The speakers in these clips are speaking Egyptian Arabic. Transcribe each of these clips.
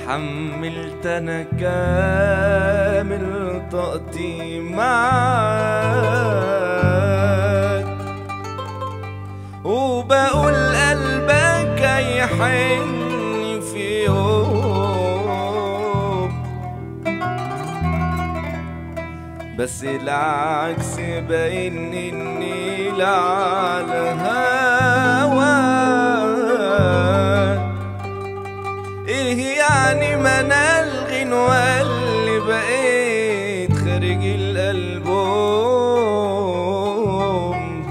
حملت انا كامل طاقتي معاك وبقول قلبك هيحن في يوم بس العكس باين اني لا على هواك ايه يعني ما انا الغنوة اللي بقيت خارج الالبوم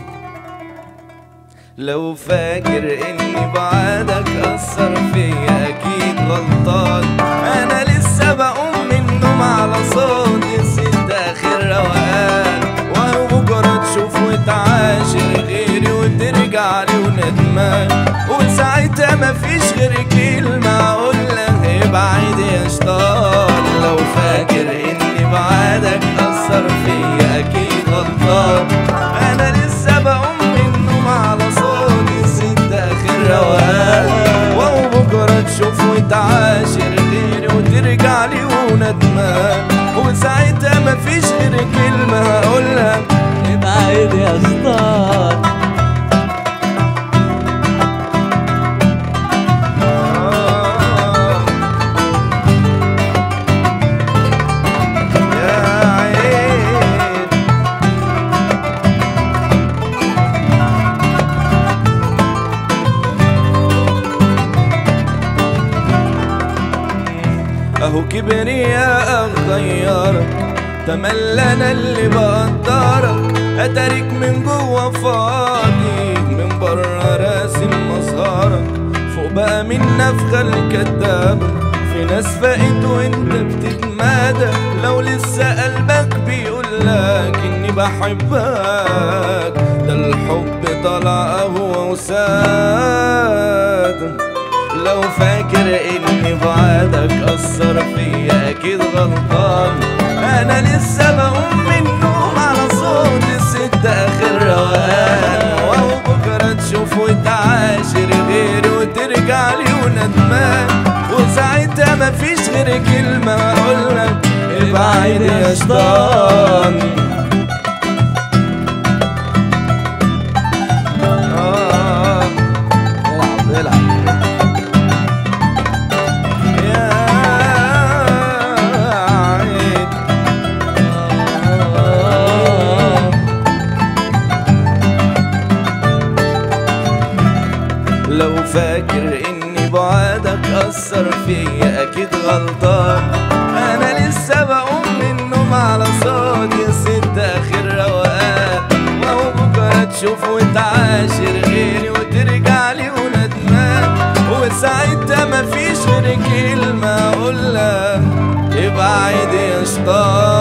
لو فاكر اني بعدك اثر فيا اكيد غلطان انا لسه بقوم من النوم على صوت الست اخر روقان وهو بكره تشوف وتعاشر غيري وترجع لي وندمان وساعتها مفيش غير كلمة اقولها ابعد يا شيطان لو فاكر اني بعدك اثر فيا اكيد غلطان انا لسه بقوم من النوم على صوت الست اخر روقان وهو بكره تشوف وتعاشر غيري وترجع لي وندمان وساعتها مفيش غير كلمة هقولها ابعد يا شيطان آه يا عين اهو كبرياء غيرك تملى انا اللي بقدرك اتاريك من جوه فاضي من بره راسم مظهرك فوق بقى من نفخة الكدابة في ناس فاقت وانت بتتمادى لو لسه قلبك بيقولك اني بحبك ده الحب طلع قهوة وساد لو فاكر اني بعدك اثر فيا اكيد غلطان انا لسه بقوم من النوم على صوت الست اخر روقان وهو بكره تشوف وتعاشر غيري وترجع لي وندمان وساعتها مفيش غير كلمه اقولك ابعد يا شيطان آه العب العب يا عيد لو فاكر اني بعدك اثر فيا اكيد غلطان انا لسه بقوم من النوم على صوت يا ست اخر روقان وهو بكره تشوف وتعاشر غيري وترجع لي وندمان وساعتها مفيش غير كلمه اقولها ابعد يا شيطان